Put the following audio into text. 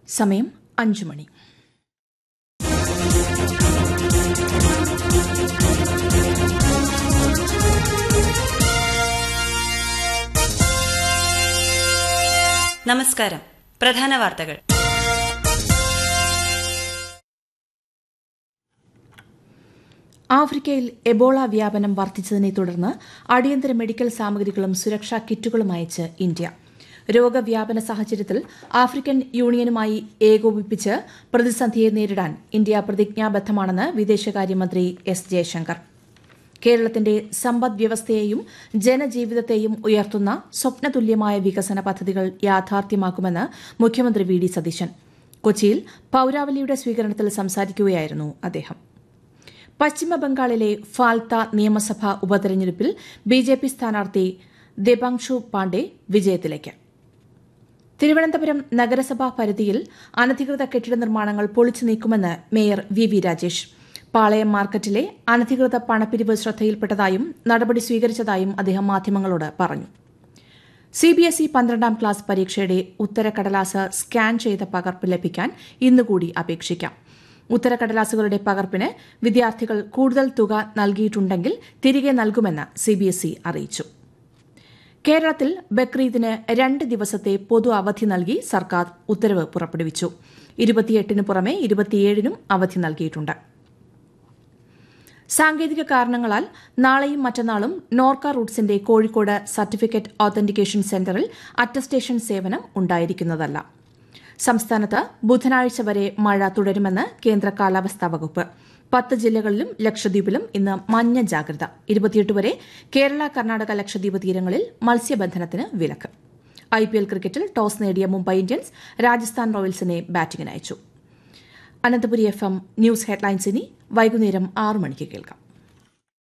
സമയം അഞ്ചു മണി നമസ്കാരം പ്രധാന വാർത്തകൾ ആഫ്രിക്കയിൽ എബോള വ്യാപനം വർദ്ധിച്ചതിനെ തുടർന്ന് അടിയന്തര മെഡിക്കൽ സാമഗ്രികളും സുരക്ഷാ കിറ്റുകളും അയച്ച് ഇന്ത്യ രോഗവ്യാപന സാഹചര്യത്തിൽ ആഫ്രിക്കൻ യൂണിയനുമായി ഏകോപിപ്പിച്ച് പ്രതിസന്ധിയെ നേരിടാൻ ഇന്ത്യ പ്രതിജ്ഞാബദ്ധമാണെന്ന് വിദേശകാര്യമന്ത്രി എസ് ജയശങ്കർ കേരളത്തിന്റെ സമ്പദ് വ്യവസ്ഥയെയും ജനജീവിതത്തെയും ഉയർത്തുന്ന സ്വപ്നതുല്യമായ വികസന പദ്ധതികൾ യാഥാർത്ഥ്യമാക്കുമെന്ന് മുഖ്യമന്ത്രി വി ഡി സതീശൻ കൊച്ചിയിൽ പൌരാവലിയുടെ സ്വീകരണത്തിൽ സംസാരിക്കുകയായിരുന്നു അദ്ദേഹം പശ്ചിമബംഗാളിലെ ഫാൽത്ത നിയമസഭാ ഉപതെരഞ്ഞെടുപ്പിൽ ബി ജെ പി സ്ഥാനാർത്ഥി ദേബാങ്ഷു പാണ്ഡെ വിജയത്തിലേക്ക് തിരുവനന്തപുരം നഗരസഭാ പരിധിയിൽ അനധികൃത കെട്ടിട നിർമ്മാണങ്ങൾ പൊളിച്ചു നീക്കുമെന്ന് mayor V V Rajesh Palayam മാർക്കറ്റിലെ അനധികൃത പണപ്പിരിവ് ശ്രദ്ധയിൽപ്പെട്ടതായും നടപടി സ്വീകരിച്ചതായും അദ്ദേഹം മാധ്യമങ്ങളോട് പറഞ്ഞു സിബിഎസ്ഇ പന്ത്രണ്ടാം ക്ലാസ് പരീക്ഷയുടെ ഉത്തരക്കടലാസ് സ്കാൻ ചെയ്ത പകർപ്പ് ലഭിക്കാൻ ഇന്നുകൂടി അപേക്ഷിക്കാം ഉത്തരക്കടലാസുകളുടെ പകർപ്പിന് വിദ്യാർത്ഥികൾ കൂടുതൽ തുക നൽകിയിട്ടുണ്ടെങ്കിൽ തിരികെ നൽകുമെന്ന് സിബിഎസ്ഇ അറിയിച്ചു കേരളത്തിൽ ബക്രീദിന് രണ്ട് ദിവസത്തെ പൊതു അവധി നൽകി സർക്കാർ ഉത്തരവ് പുറപ്പെടുവിച്ചു ഇരുപത്തിയെട്ടിന് പുറമെ ഇരുപത്തിയേഴിനും അവധി നൽകിയിട്ടുണ്ട് സാങ്കേതിക കാരണങ്ങളാൽ നാളെയും മറ്റന്നാളും നോർക്ക റൂട്ട്സിന്റെ കോഴിക്കോട് സർട്ടിഫിക്കറ്റ് ഓത്തന്റിക്കേഷൻ സെന്ററിൽ അറ്റസ്റ്റേഷൻ സേവനം ഉണ്ടായിരിക്കുന്നതല്ല സംസ്ഥാനത്ത് ബുധനാഴ്ച വരെ മഴ തുടരുമെന്ന് കേന്ദ്ര കാലാവസ്ഥാ വകുപ്പ് പത്ത് ജില്ലകളിലും ലക്ഷദ്വീപിലും ഇന്ന് മഞ്ഞ ജാഗ്രത ഇരുപത്തിയെട്ട് വരെ കേരള കർണാടക ലക്ഷദ്വീപ് തീരങ്ങളിൽ മത്സ്യബന്ധനത്തിന് വിലക്ക് ഐപിഎൽ ക്രിക്കറ്റിൽ ടോസ് നേടിയ മുംബൈ ഇന്ത്യൻസ് രാജസ്ഥാൻ റോയൽസിനെ ബാറ്റിംഗിനയച്ചു Ananthapuri F M news headlines ഇനി വൈകുന്നേരം ആറു മണിക്ക് കേൾക്കാം